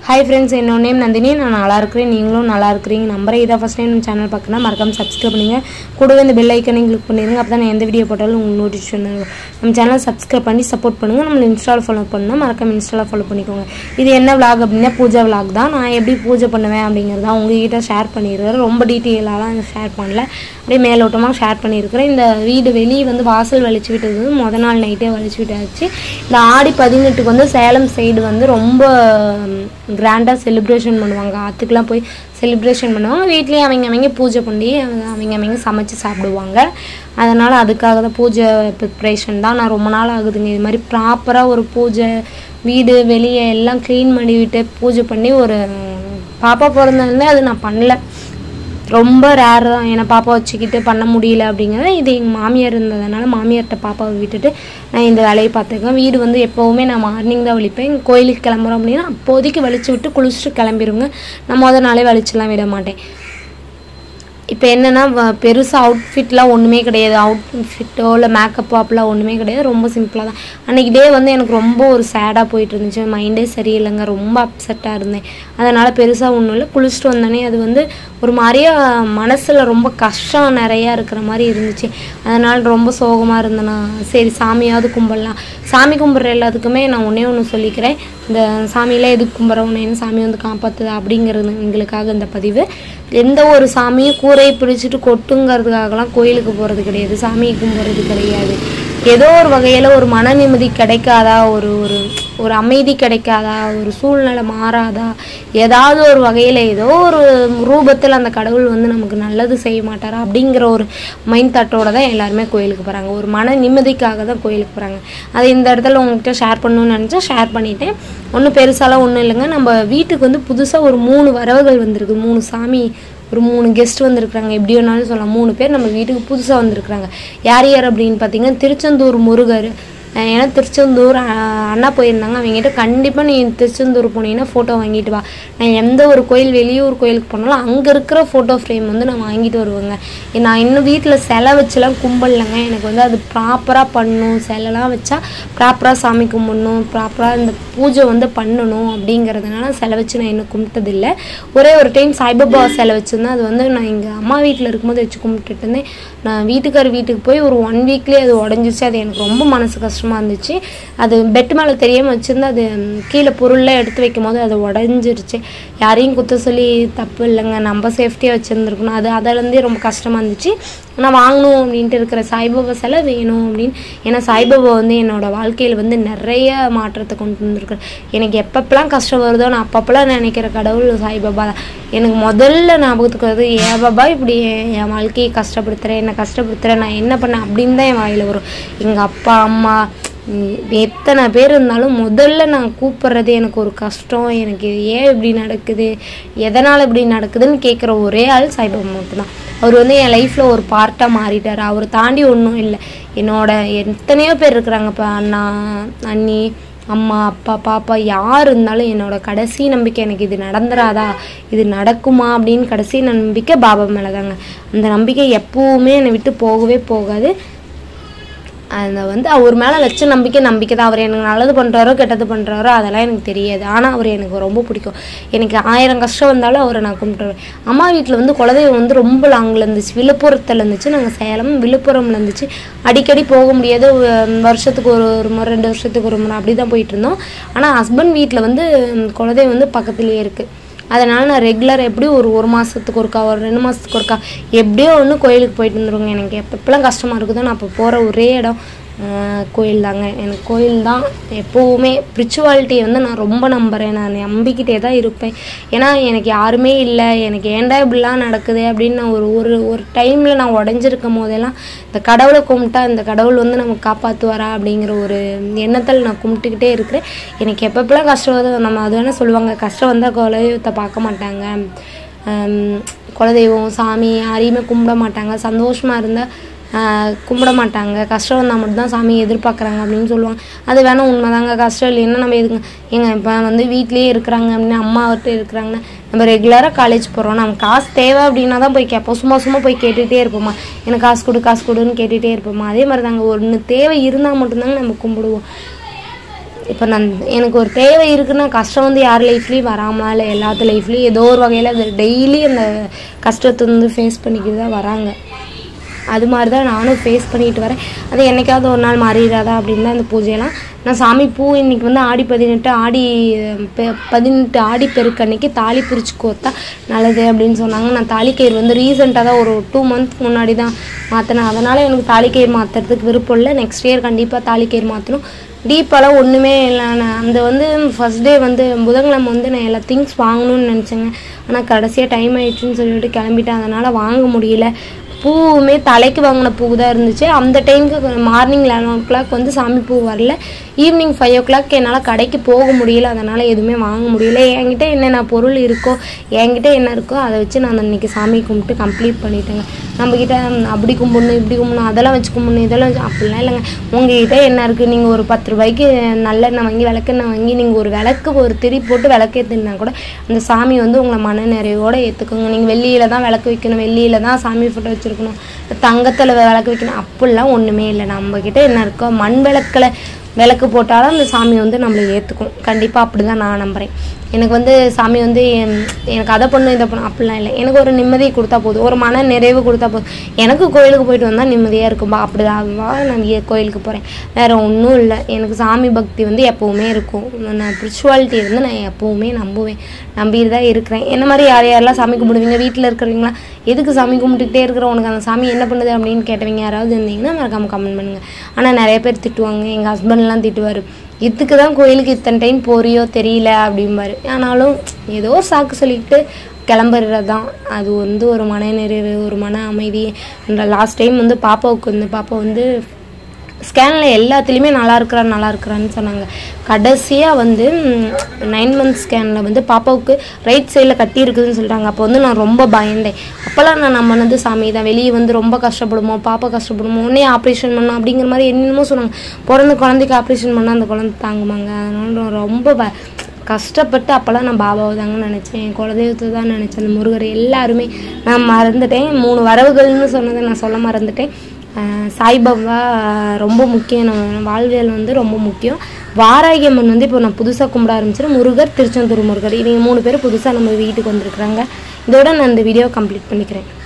hi friends என்னோட name Nandini நான் நல்லா இருக்கிறேன் நீங்களும் நல்லா இருக்கிறீங்க நம்பரை இதான் ஃபஸ்ட் டைம் சேனல் பார்க்கணும் மறக்காம சப்ஸ்கிரைப் பண்ணுங்க கூடவே இந்த பெல் ஐக்கனையும் கிளிக் பண்ணிடுங்க அப்போ தான் நான் எந்த வீடியோ போட்டாலும் உங்களுக்கு நோட்டிஃபிகேஷன் வரும் நம்ம சேனல் சப்ஸ்கிரைப் பண்ணி சப்போர்ட் பண்ணுங்கள் நம்மளை இன்ஸ்டாவில் ஃபாலோ பண்ணணும் மறக்காம இன்ஸ்டாவில் ஃபாலோ பண்ணிக்கோங்க இது என்ன vlog அப்படின்னா பூஜா vlog தான் நான் எப்படி பூஜை பண்ணுவேன் அப்படிங்கிறத உங்ககிட்ட ஷேர் பண்ணியிருக்கிறேன் ரொம்ப டீட்டெயிலாலாம் ஷேர் பண்ணல அப்படியே மேலோட்டமாக ஷேர் பண்ணியிருக்கிறேன் இந்த வீடு வெளியே வந்து வாசல் வலிச்சு விட்டது வந்து முத நாள் நைட்டே வலிச்சு விட்டாச்சு இந்த ஆடி பதினெட்டுக்கு வந்து சேலம் சைடு வந்து ரொம்ப கிராண்டாக செலிப்ரேஷன் பண்ணுவாங்க ஆற்றுக்கெலாம் போய் செலிப்ரேஷன் பண்ணுவாங்க வீட்லேயே அவங்க அவங்க பூஜை பண்ணி அவங்க அவங்க சமைச்சு சாப்பிடுவாங்க அதனால் அதுக்காக தான் பூஜை ப்ரிப்ரேஷன் தான் நான் ரொம்ப நாள் ஆகுதுங்க இது மாதிரி ப்ராப்பராக ஒரு பூஜை வீடு வெளியே எல்லாம் க்ளீன் பண்ணி விட்டு பூஜை பண்ணி ஒரு பாப்பா பிறந்ததுலேருந்து அது நான் பண்ணல ரொம்ப ரேர் தான் என்னை பாப்பா வச்சுக்கிட்டு பண்ண முடியல அப்படிங்கிறது இது எங்கள் மாமியார் இருந்ததுனால மாமியார்கிட்ட பாப்பாவை விட்டுட்டு நான் இந்த வேலையை பார்த்துருக்கேன் வீடு வந்து எப்போவுமே நான் மார்னிங் தான் வலிப்பேன் கோயிலுக்கு கிளம்புறோம் அப்படின்னா அப்போதைக்கு வலிச்சு விட்டு குளிச்சுட்டு கிளம்பிடுங்க நான் முத நாளே வலிச்சுலாம் விட மாட்டேன் இப்போ என்னென்னா பெருசாக அவுட்ஃபிட்லாம் ஒன்றுமே கிடையாது அவுட்ஃபிட்டோ இல்லை மேக்கப் அப்படிலாம் ஒன்றுமே கிடையாது ரொம்ப சிம்பிளாக தான் அன்றைக்கி டே வந்து எனக்கு ரொம்ப ஒரு சேடாக போயிட்டு இருந்துச்சு மைண்டே சரியில்லைங்க ரொம்ப அப்செட்டாக இருந்தேன் அதனால் பெருசாக ஒன்றும் இல்லை குளிச்சுட்டு வந்தோடனே அது வந்து ஒரு மாதிரியா மனசில் ரொம்ப கஷ்டம் நிறையா இருக்கிற மாதிரி இருந்துச்சு அதனால் ரொம்ப சோகமாக இருந்தேனா சரி சாமியாவது கும்பிடலாம் சாமி கும்பிட்ற எல்லாத்துக்குமே நான் ஒன்றே ஒன்று சொல்லிக்கிறேன் இந்த சாமியெல்லாம் எதுக்கு கும்பிட்றோம் என்ன சாமி வந்து காப்பாற்றுது அப்படிங்கிறது எங்களுக்காக இந்த பதிவு எந்த ஒரு சாமியும் கூரையை பிடிச்சிட்டு கொட்டுங்கிறதுக்காகலாம் கோயிலுக்கு போகிறது கிடையாது சாமியை கும்பிட்றது கிடையாது ஏதோ ஒரு வகையில் ஒரு மன நிம்மதி கிடைக்காதா ஒரு ஒரு ஒரு அமைதி கிடைக்காதா ஒரு சூழ்நிலை மாறாதா ஏதாவது ஒரு வகையில் ஏதோ ஒரு ரூபத்தில் அந்த கடவுள் வந்து நமக்கு நல்லது செய்ய மாட்டாரா அப்படிங்கிற ஒரு மைண்ட் தாட்டோட தான் எல்லாருமே கோயிலுக்கு போகிறாங்க ஒரு மன நிம்மதிக்காக தான் கோயிலுக்கு போகிறாங்க அதை இந்த இடத்துல உங்ககிட்ட ஷேர் பண்ணணும்னு நினச்சா ஷேர் பண்ணிட்டேன் ஒன்றும் பெருசாலாம் ஒன்றும் இல்லைங்க நம்ம வீட்டுக்கு வந்து புதுசாக ஒரு மூணு வரவுகள் வந்திருக்கு மூணு சாமி ஒரு மூணு கெஸ்ட் வந்திருக்கிறாங்க எப்படி வேணாலும் சொல்லலாம் மூணு பேர் நம்ம வீட்டுக்கு புதுசாக வந்திருக்கிறாங்க யார் யார் அப்படின்னு பார்த்தீங்கன்னா திருச்செந்தூர் முருகர் அஹ் ஏன்னா திருச்செந்தூர் அஹ் அண்ணா போயிருந்தாங்க அவங்ககிட்ட கண்டிப்பாக நீ திருச்செந்தூர் போனீங்கன்னா ஃபோட்டோ வாங்கிட்டு வா நான் எந்த ஒரு கோயில் வெளியூர் கோயிலுக்கு போனாலும் அங்கே இருக்கிற ஃபோட்டோ ஃப்ரேம் வந்து நான் வாங்கிட்டு வருவேங்க ஏ, நான் இன்னும் வீட்டில் சிலை வச்சுலாம் கும்பிடலங்க எனக்கு வந்து அது ப்ராப்பராக பண்ணணும் சிலைலாம் வச்சா ப்ராப்பராக சாமி கும்பிடணும் ப்ராப்பராக இந்த பூஜை வந்து பண்ணணும் அப்படிங்கிறதுனால சிலை வச்சு நான் இன்னும் கும்பிட்டதில்லை ஒரே ஒரு டைம் சாய்பாபா சிலை வச்சுருந்தேன் அது வந்து நான் எங்கள் அம்மா வீட்டில் இருக்கும்போது வச்சு கும்பிட்டுட்டு இருந்தேன் நான் வீட்டுக்கார் வீட்டுக்கு போய் ஒரு ஒன் வீக்லேயே அது உடஞ்சிச்சு அது எனக்கு ரொம்ப மனசு கஷ்டமாக இருந்துச்சு அது பெட் மேலே தெரியாமல் வச்சுருந்து அது ம், கீழே பொருள்லாம் எடுத்து வைக்கும் போது அது உடஞ்சிருச்சு யாரையும் குத்த சொல்லி தப்பு இல்லைங்க நம்ம சேஃப்டியாக வச்சுருந்துருக்கணும் அது அதிலேருந்தே ரொம்ப கஷ்டமாக இருந்துச்சு நான் வாங்கணும் அப்படின்ட்டு இருக்கிற சாய்பாபா சிலை வேணும் அப்படின்னு ஏன்னா சாய்பாபா வந்து என்னோட வாழ்க்கையில் வந்து நிறைய மாற்றத்தை கொண்டு வந்திருக்கு எனக்கு எப்பப்பெல்லாம் கஷ்டம் வருதோ நான் அப்பப்பெல்லாம் நினைக்கிற கடவுள் சாய்பாபா தான் எனக்கு முதல்ல ஞாபகத்துக்கு வருது ஏ பாபா இப்படி என் என் வாழ்க்கையை கஷ்டப்படுத்துகிறேன் என்னை கஷ்டப்படுத்துகிறேன் நான் என்ன பண்ணேன் அப்படின்னு தான் என் வாயில் வரும் எங்கள் அப்பா அம்மா உம், எத்தனை பேர் இருந்தாலும் முதல்ல நான் கூப்பிட்றது எனக்கு ஒரு கஷ்டம் எனக்கு இது ஏன் இப்படி நடக்குது எதனால் இப்படி நடக்குதுன்னு கேட்குற ஒரே ஆள் சாய்பாபா மட்டும்தான் அவர் வந்து என் லைஃப்பில் ஒரு பார்ட்டாக மாறிட்டார் அவரை தாண்டி ஒன்றும் இல்லை என்னோட எத்தனையோ பேர் இருக்கிறாங்க இப்போ அண்ணா அண்ணி அம்மா அப்பா பாப்பா யார் இருந்தாலும் என்னோட கடைசி நம்பிக்கை எனக்கு இது நடந்துராதா இது நடக்குமா அப்படின்னு கடைசி நம்பிக்கை பாபா மேலே தாங்க அந்த நம்பிக்கை எப்பவுமே என்னை விட்டு போகவே போகாது அந்த வந்து அவர் மேலே வச்ச நம்பிக்கை நம்பிக்கை தான் அவர் எனக்கு நல்லது பண்ணுறாரோ கெட்டது பண்ணுறாரோ அதெல்லாம் எனக்கு தெரியாது ஆனால் அவர் எனக்கு ரொம்ப பிடிக்கும் எனக்கு ஆயிரம் கஷ்டம் வந்தாலும் அவரை நான் கும்பிட்டுருவேன் அம்மா வீட்டில் வந்து குலதெய்வம் வந்து ரொம்ப லாங்கில் இருந்துச்சு விழுப்புரத்தில் இருந்துச்சு நாங்கள் சேலம் விழுப்புரம்ல இருந்துச்சு அடிக்கடி போக முடியாது வ- வருஷத்துக்கு ஒரு ஒரு முறை ரெண்டு வருஷத்துக்கு ஒரு முறை அப்படி தான் போயிட்டு இருந்தோம் ஆனால் ஹஸ்பண்ட் வீட்டில் வந்து ம், குலதெய்வம் வந்து பக்கத்துலேயே இருக்குது அதனால் நான் ரெகுலர் எப்படி ஒரு ஒரு மாதத்துக்கு ஒருக்கா ஒரு ரெண்டு மாதத்துக்கு ஒருக்கா எப்படியோ ஒன்று கோயிலுக்கு போயிட்டு வந்துருவேங்க எனக்கு எப்பப்பெல்லாம் கஷ்டமாக இருக்குதோ நான் அப்போ போகிற ஒரே இடம் ஆஹ், கோயில் தாங்க எனக்கு கோயில் தான் எப்போவுமே ஸ்பிரிச்சுவாலிட்டியை வந்து நான் ரொம்ப நம்புகிறேன் நான் நம்பிக்கிட்டே தான் இருப்பேன் ஏன்னா எனக்கு யாருமே இல்லை எனக்கு ஏன்டா இப்படிலாம் நடக்குது அப்படின்னு நான் ஒரு ஒரு ஒரு டைமில் நான் உடஞ்சிருக்கும் போதெல்லாம் இந்த கடவுளை கும்பிட்டா இந்த கடவுள் வந்து நமக்கு காப்பாற்றுவாரா அப்படிங்கிற ஒரு எண்ணத்தில் நான் கும்பிட்டுக்கிட்டே இருக்கிறேன் எனக்கு எப்பப்பெல்லாம் கஷ்டம் வருதோ நம்ம அது வேணால் சொல்லுவாங்க கஷ்டம் வந்தால் குலதெய்வத்தை பார்க்க மாட்டாங்க ஆம், குலதெய்வம் சாமி யாரையுமே கும்பிட மாட்டாங்க சந்தோஷமாக இருந்தால் கும்பிட மாட்டாங்க கஷ்டம் வந்தால் மட்டும்தான் சாமி எதிர்பார்க்குறாங்க அப்படின்னு சொல்லுவாங்க அது வேணால் உண்மைதாங்க கஷ்டம் இல்லைன்னா நம்ம எதுங்க ஏங்க இப்போ வந்து வீட்லேயே இருக்கிறாங்க அப்படின்னா அம்மா விட்டு இருக்கிறாங்கன்னா நம்ம ரெகுலராக காலேஜ் போகிறோம் நம்ம காசு தேவை அப்படின்னா தான் போய் கேட்போம் சும்மா சும்மா போய் கேட்டுகிட்டே இருப்போமா எனக்கு காசு கொடு காசு கொடுன்னு கேட்டுகிட்டே இருப்போமா அதே மாதிரி தாங்க ஒன்று தேவை இருந்தால் மட்டும்தாங்க நம்ம கும்பிடுவோம் இப்போ நான் எனக்கு ஒரு தேவை இருக்குன்னா கஷ்டம் வந்து யார் லைஃப்லேயும் வராமல் இல்லை எல்லாத்து லைஃப்லேயும் ஏதோ ஒரு வகையில் அது டெய்லி அந்த கஷ்டத்தை வந்து ஃபேஸ் பண்ணிக்கிட்டு தான் வராங்க அது மாதிரி தான் நானும் ஃபேஸ் பண்ணிட்டு வரேன் அது என்னைக்காவது ஒரு நாள் மாறிடாதா அப்படின்னு தான் இந்த பூஜையெல்லாம் நான் சாமி பூ இன்னைக்கு வந்து ஆடி பதினெட்டு ஆடி பெ- பதினெட்டு ஆடி பெருக்கு அன்னைக்கு தாலி பிரித்து கோத்தா நல்லது அப்படின்னு சொன்னாங்க நான் தாலிக்கயிறு வந்து ரீசெண்டாக தான் ஒரு டூ மந்த் முன்னாடி தான் மாற்றினேன் அதனால் எனக்கு தாலிக்கயிறு மாற்றுறதுக்கு விருப்பம் இல்லை நெக்ஸ்ட் இயர் கண்டிப்பாக தாலிக்கயிறு மாற்றணும் டீப்பெல்லாம் ஒன்றுமே இல்லை நான் அந்த வந்து ஃபஸ்ட் டே வந்து புதன்கிழமை வந்து நான் எல்லா திங்ஸ் வாங்கணும்னு நினச்சேங்க ஆனால் கடைசியாக டைம் ஆயிடுச்சுன்னு சொல்லிட்டு கிளம்பிட்டேன் அதனால் வாங்க முடியல பூவுமே தலைக்கு வாங்கின பூ தான் இருந்துச்சு அந்த டைமுக்கு மார்னிங் லெவன் ஓ கிளாக் வந்து சாமி பூ வரல ஈவினிங் ஃபைவ் ஓ கிளாக் என்னால் கடைக்கு போக முடியல அதனால் எதுவுமே வாங்க முடியல என்கிட்ட என்னென்ன பொருள் இருக்கோ என்கிட்ட என்ன இருக்கோ அதை வச்சு நான் அன்றைக்கி சாமி கும்பிட்டு கம்ப்ளீட் பண்ணிட்டேங்க நம்மக்கிட்ட அப்படி கும்பிடணும் இப்படி கும்பிடணும் அதெல்லாம் வச்சு கும்பிடணும் இதெல்லாம் வச்சு அப்படிலாம் இல்லைங்க உங்ககிட்ட என்ன இருக்குது நீங்கள் ஒரு பத்து ரூபாய்க்கு நல்லெண்ணெய் வாங்கி விளக்கெண்ணெய் வாங்கி நீங்கள் ஒரு விளக்கு ஒரு திரி போட்டு விளக்கு ஏற்றுனா கூட அந்த சாமி வந்து உங்களை மன நிறைவோடு ஏற்றுக்குங்க நீங்கள் வெள்ளியில் தான் விளக்கு வைக்கணும் வெள்ளியில் தான் சாமி ஃபோட்டோ வச்சுருக்கணும் தங்கத்தில் விளக்கு வைக்கணும் அப்படிலாம் ஒன்றுமே இல்லை நம்மக்கிட்ட என்ன இருக்கோ மண் விளக்கில் விளக்கு போட்டாலும் அந்த சாமி வந்து நம்மளை ஏற்றுக்கும் கண்டிப்பாக அப்படி தான் நான் நம்புகிறேன் எனக்கு வந்து சாமி வந்து எம், எனக்கு அதை பண்ணும் இதை பண்ணும் அப்படிலாம் இல்லை எனக்கு ஒரு நிம்மதியை கொடுத்தா போதும் ஒரு மன நிறைவு கொடுத்தா போதும் எனக்கு கோயிலுக்கு போயிட்டு வந்தால் நிம்மதியாக இருக்கும்பா அப்படிதான் நான் ஏ- கோயிலுக்கு போகிறேன் வேறு ஒன்றும் இல்லை எனக்கு சாமி பக்தி வந்து எப்போவுமே இருக்கும் நான் ஸ்பிரிச்சுவாலிட்டி வந்து நான் எப்போவுமே நம்புவேன் நம்பிட்டு தான் இருக்கிறேன் என்ன மாதிரி யார் யாரெல்லாம் சாமி கும்பிடுவீங்க வீட்டில் இருக்கிறவங்களா எதுக்கு சாமி கும்பிட்டுக்கிட்டே இருக்கிற உனக்கு அந்த சாமி என்ன பண்ணுது அப்படின்னு கேட்டவங்க யாராவது இருந்தீங்கன்னா மறக்காம கமெண்ட் பண்ணுங்கள் ஆனால் நிறைய பேர் திட்டுவாங்க எங்கள் ஹஸ்பண்ட்லாம் திட்டுவார் இதுக்கு தான் கோயிலுக்கு இத்தனை டைம் போறியோ தெரியல அப்படிம்பாரு ஆனாலும் ஏதோ ஒரு சாக்கு சொல்லிக்கிட்டு கிளம்புறது தான் அது வந்து ஒரு மன நிறைவு ஒரு மன அமைதி லாஸ்ட் டைம் வந்து பாப்பாவுக்கு வந்து பாப்பா வந்து ஸ்கேனில் எல்லாத்துலேயுமே நல்லா இருக்கிறா நல்லா இருக்கிறான்னு சொன்னாங்க கடைசியாக வந்து நைன் மந்த் ஸ்கேனில் வந்து பாப்பாவுக்கு ரைட் சைடில் கட்டி இருக்குதுன்னு சொல்லிட்டாங்க அப்போ வந்து நான் ரொம்ப பயந்தேன் அப்போல்லாம் நான் நம்பினது சாமி தான் வெளியே வந்து ரொம்ப கஷ்டப்படுமோ பாப்பா கஷ்டப்படுமோ உடனே ஆப்ரேஷன் பண்ணோம் அப்படிங்கிற மாதிரி என்னென்னமோ சொன்னாங்க பிறந்த குழந்தைக்கு ஆப்ரேஷன் பண்ணால் அந்த குழந்தை தாங்குமாங்க அதனால நான் ரொம்ப ப கஷ்டப்பட்டு அப்போல்லாம் நான் பாபாவை தாங்க நினச்சேன் என் குலதெய்வத்தை தான் நினச்சேன் அந்த முருகர் எல்லாருமே நான் மறந்துட்டேன் மூணு வரவுகள்னு சொன்னதை நான் சொல்ல மறந்துட்டேன் ஆஹ் சாய்பாபா ரொம்ப முக்கியம் நம்ம வாழ்வியல் வந்து ரொம்ப முக்கியம் வாராகி அம்மன் வந்து இப்போ நான் புதுசாக கும்பிட ஆரம்பிச்சிடும் முருகர் திருச்செந்தூர் முருகர் இவங்க மூணு பேர் புதுசாக நம்ம வீட்டுக்கு வந்திருக்கிறாங்க இதோட நான் இந்த வீடியோ கம்ப்ளீட் பண்ணிக்கிறேன்